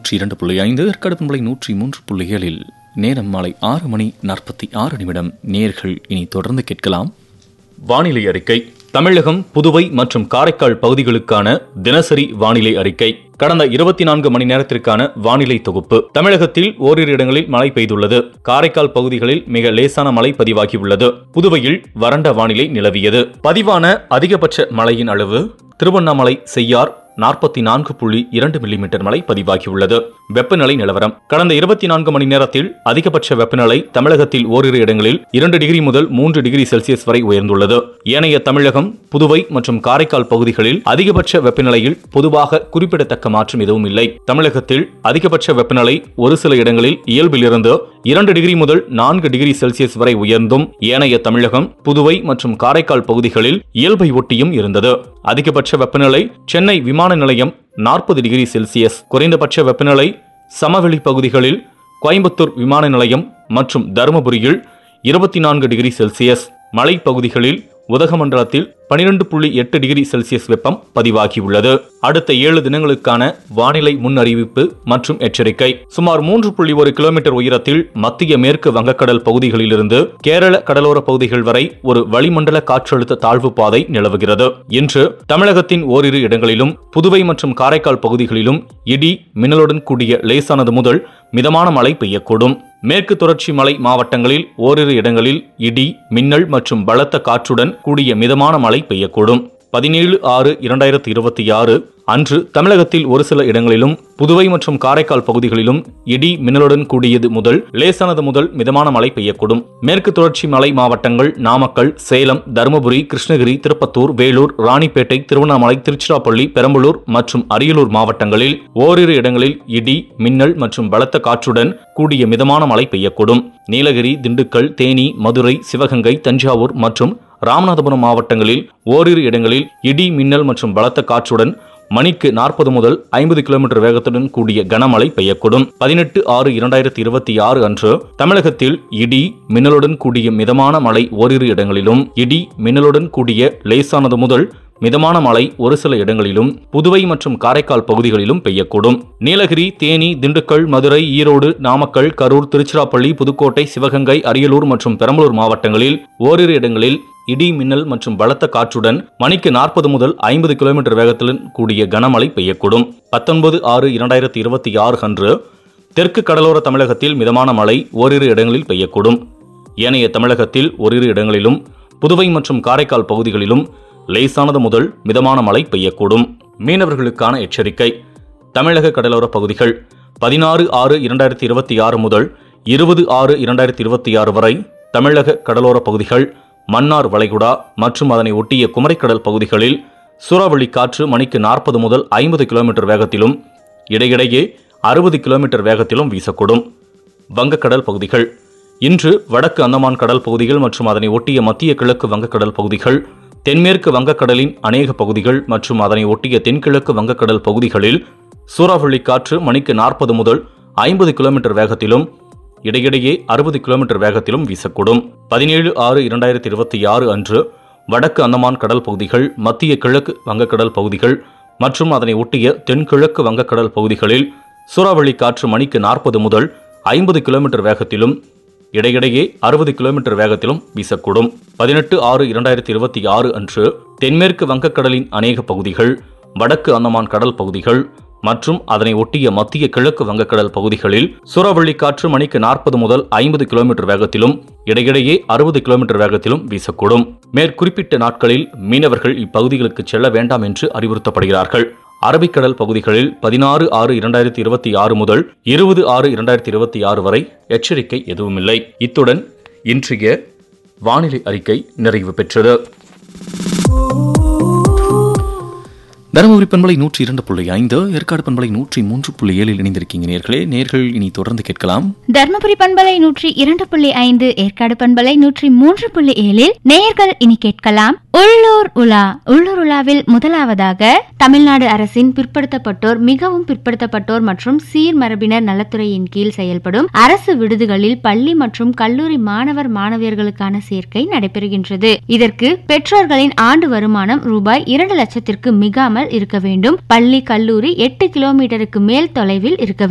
நூற்றி இரண்டு புள்ளி ஐந்து ஏற்காடு பண்பலை நூற்றி மூன்று புள்ளி ஏழில் நேரம் மாலை ஆறு மணி நாற்பத்தி ஆறு நிமிடம் நேர்கள் இனி தொடர்ந்து கேட்கலாம் வானிலை அறிக்கை தமிழகம் புதுவை மற்றும் காரைக்கால் பகுதிகளுக்கான தினசரி வானிலை அறிக்கை கடந்த இருபத்தி நான்கு மணி நேரத்திற்கான வானிலை தொகுப்பு தமிழகத்தில் ஓரிரு இடங்களில் மழை பெய்துள்ளது காரைக்கால் பகுதிகளில் மிக லேசான மழை பதிவாகியுள்ளது புதுவையில் வறண்ட வானிலை நிலவியது பதிவான அதிகபட்ச மழையின் அளவு திருவண்ணாமலை செய்யார் நாற்பத்தி நான்கு புள்ளி இரண்டு மில்லிமீட்டர் மழை பதிவாகியுள்ளது வெப்பநிலை நிலவரம் கடந்த இருபத்தி நான்கு மணி நேரத்தில் அதிகபட்ச வெப்பநிலை தமிழகத்தில் ஓரிரு இடங்களில் இரண்டு டிகிரி முதல் மூன்று டிகிரி செல்சியஸ் வரை உயர்ந்துள்ளது ஏனைய தமிழகம் புதுவை மற்றும் காரைக்கால் பகுதிகளில் அதிகபட்ச வெப்பநிலையில் பொதுவாக குறிப்பிடத்தக்க மாற்றம் எதுவும் இல்லை தமிழகத்தில் அதிகபட்ச வெப்பநிலை ஒரு சில இடங்களில் இயல்பிலிருந்து இரண்டு டிகிரி முதல் நான்கு டிகிரி செல்சியஸ் வரை உயர்ந்தும் ஏனைய தமிழகம் புதுவை மற்றும் காரைக்கால் பகுதிகளில் இயல்பை ஒட்டியும் இருந்தது அதிகபட்ச வெப்பநிலை சென்னை விமான நிலையம் நாற்பது டிகிரி செல்சியஸ் குறைந்தபட்ச வெப்பநிலை சமவெளி பகுதிகளில் கோயம்புத்தூர் விமான நிலையம் மற்றும் தருமபுரியில் இருபத்தி நான்கு டிகிரி செல்சியஸ் மலைப்பகுதிகளில் உதகமண்டலத்தில் பனிரெண்டு புள்ளி எட்டு டிகிரி செல்சியஸ் வெப்பம் பதிவாகியுள்ளது அடுத்த ஏழு தினங்களுக்கான வானிலை முன் அறிவிப்பு மற்றும் எச்சரிக்கை சுமார் மூன்று புள்ளி ஒரு கிலோமீட்டர் உயரத்தில் மத்திய மேற்கு வங்கக்கடல் பகுதிகளிலிருந்து கேரள கடலோர பகுதிகள் வரை ஒரு வளிமண்டல காற்றழுத்த தாழ்வு பாதை நிலவுகிறது இன்று தமிழகத்தின் ஓரிரு இடங்களிலும் புதுவை மற்றும் காரைக்கால் பகுதிகளிலும் இடி மின்னலுடன் கூடிய லேசானது முதல் மிதமான மழை பெய்யக்கூடும் மேற்கு தொடர்ச்சி மலை மாவட்டங்களில் ஓரிரு இடங்களில் இடி மின்னல் மற்றும் பலத்த காற்றுடன் கூடிய மிதமான மழை பெய்யக்கூடும் பதினேழு ஆறு இரண்டாயிரத்தி இருபத்தி ஆறு அன்று தமிழகத்தில் ஒரு சில இடங்களிலும் புதுவை மற்றும் காரைக்கால் பகுதிகளிலும் இடி மின்னலுடன் கூடியது முதல் லேசானது முதல் மிதமான மழை பெய்யக்கூடும் மேற்கு தொடர்ச்சி மலை மாவட்டங்கள் நாமக்கல் சேலம் தருமபுரி கிருஷ்ணகிரி திருப்பத்தூர் வேலூர் ராணிப்பேட்டை திருவண்ணாமலை திருச்சிராப்பள்ளி பெரம்பலூர் மற்றும் அரியலூர் மாவட்டங்களில் ஓரிரு இடங்களில் இடி மின்னல் மற்றும் பலத்த காற்றுடன் கூடிய மிதமான மழை பெய்யக்கூடும் நீலகிரி திண்டுக்கல் தேனி மதுரை சிவகங்கை தஞ்சாவூர் மற்றும் ராமநாதபுரம் மாவட்டங்களில் ஓரிரு இடங்களில் இடி மின்னல் மற்றும் பலத்த காற்றுடன் மணிக்கு நாற்பது முதல் ஐம்பது கிலோமீட்டர் வேகத்துடன் கூடிய கனமழை பெய்யக்கூடும் பதினெட்டு ஆறு இரண்டாயிரத்தி இருபத்தி ஆறு அன்று தமிழகத்தில் இடி மின்னலுடன் கூடிய மிதமான மழை ஓரிரு இடங்களிலும் இடி மின்னலுடன் கூடிய லேசானது முதல் மிதமான மழை ஒரு சில இடங்களிலும் புதுவை மற்றும் காரைக்கால் பகுதிகளிலும் பெய்யக்கூடும் நீலகிரி தேனி திண்டுக்கல் மதுரை ஈரோடு நாமக்கல் கரூர் திருச்சிராப்பள்ளி புதுக்கோட்டை சிவகங்கை அரியலூர் மற்றும் பெரம்பலூர் மாவட்டங்களில் ஓரிரு இடங்களில் இடி மின்னல் மற்றும் பலத்த காற்றுடன் மணிக்கு நாற்பது முதல் ஐம்பது கிலோமீட்டர் வேகத்துடன் கூடிய கனமழை பெய்யக்கூடும் பத்தொன்பது ஆறு இரண்டாயிரத்தி இருபத்தி ஆறு அன்று தெற்கு கடலோர தமிழகத்தில் மிதமான மழை ஓரிரு இடங்களில் பெய்யக்கூடும் ஏனைய தமிழகத்தில் ஓரிரு இடங்களிலும் புதுவை மற்றும் காரைக்கால் பகுதிகளிலும் லேசானது முதல் மிதமான மழை பெய்யக்கூடும் மீனவர்களுக்கான எச்சரிக்கை தமிழக கடலோர பகுதிகள் பதினாறு ஆறு இரண்டாயிரத்தி இருபத்தி ஆறு முதல் இருபது ஆறு இரண்டாயிரத்தி இருபத்தி ஆறு வரை தமிழக கடலோர பகுதிகள் மன்னார் வளைகுடா மற்றும் அதனை ஒட்டிய குமரிக்கடல் பகுதிகளில் சூறாவளி காற்று மணிக்கு நாற்பது முதல் ஐம்பது கிலோமீட்டர் வேகத்திலும் இடையிடையே அறுபது கிலோமீட்டர் வேகத்திலும் வீசக்கூடும் வங்கக்கடல் பகுதிகள் இன்று வடக்கு அந்தமான் கடல் பகுதிகள் மற்றும் அதனை ஒட்டிய மத்திய கிழக்கு வங்கக்கடல் பகுதிகள் தென்மேற்கு வங்கக்கடலின் அநேக பகுதிகள் மற்றும் அதனை ஒட்டிய தென்கிழக்கு வங்கக்கடல் பகுதிகளில் சூறாவளி காற்று மணிக்கு நாற்பது முதல் ஐம்பது கிலோமீட்டர் வேகத்திலும் இடையிடையே அறுபது கிலோமீட்டர் வேகத்திலும் வீசக்கூடும் பதினேழு ஆறு இரண்டாயிரத்தி இருபத்தி ஆறு அன்று வடக்கு அந்தமான் கடல் பகுதிகள் மத்திய கிழக்கு வங்கக்கடல் பகுதிகள் மற்றும் அதனை ஒட்டிய தென்கிழக்கு வங்கக்கடல் பகுதிகளில் சூறாவளி காற்று மணிக்கு நாற்பது முதல் ஐம்பது கிலோமீட்டர் வேகத்திலும் இடையிடையே அறுபது கிலோமீட்டர் வேகத்திலும் வீசக்கூடும் பதினெட்டு ஆறு இரண்டாயிரத்தி இருபத்தி ஆறு அன்று தென்மேற்கு வங்கக்கடலின் அநேக பகுதிகள் வடக்கு அந்தமான் கடல் பகுதிகள் மற்றும் அதனை ஒட்டிய மத்திய கிழக்கு வங்கக்கடல் பகுதிகளில் சூறாவளி காற்று மணிக்கு நாற்பது முதல் ஐம்பது கிலோமீட்டர் வேகத்திலும் இடையிடையே அறுபது கிலோமீட்டர் வேகத்திலும் வீசக்கூடும் மேற்குறிப்பிட்ட நாட்களில் மீனவர்கள் இப்பகுதிகளுக்கு செல்ல வேண்டாம் என்று அறிவுறுத்தப்படுகிறார்கள் அரபிக்கடல் பகுதிகளில் பதினாறு ஆறு இரண்டாயிரத்தி இருபத்தி ஆறு முதல் இருபது ஆறு இரண்டாயிரத்தி இருபத்தி ஆறு வரை எச்சரிக்கை எதுவுமில்லை இத்துடன் இன்றைய வானிலை அறிக்கை நிறைவு பெற்றது தருமபுரி பண்பலை நூற்றி இரண்டு புள்ளி ஐந்து ஏற்காடு பண்பலை நூற்றி மூன்று புள்ளி ஏழில் இணைந்திருக்கீங்க நேர்களே நேர்கள் இனி தொடர்ந்து கேட்கலாம் தர்மபுரி பண்பலை நூற்றி இரண்டு புள்ளி ஐந்து ஏற்காடு பண்பலை நூற்றி மூன்று புள்ளி ஏழில் நேயர்கள் இனி கேட்கலாம் உள்ளூர் உலா உள்ளூர் உலாவில் முதலாவதாக தமிழ்நாடு அரசின் பிற்படுத்தப்பட்டோர் மிகவும் பிற்படுத்தப்பட்டோர் மற்றும் சீர்மரபினர் நலத்துறையின் கீழ் செயல்படும் அரசு விடுதிகளில் பள்ளி மற்றும் கல்லூரி மாணவர் மாணவியர்களுக்கான சேர்க்கை நடைபெறுகின்றது இதற்கு பெற்றோர்களின் ஆண்டு வருமானம் ரூபாய் இரண்டு லட்சத்திற்கு மிகாமல் இருக்க வேண்டும் பள்ளி கல்லூரி எட்டு கிலோமீட்டருக்கு மேல் தொலைவில் இருக்க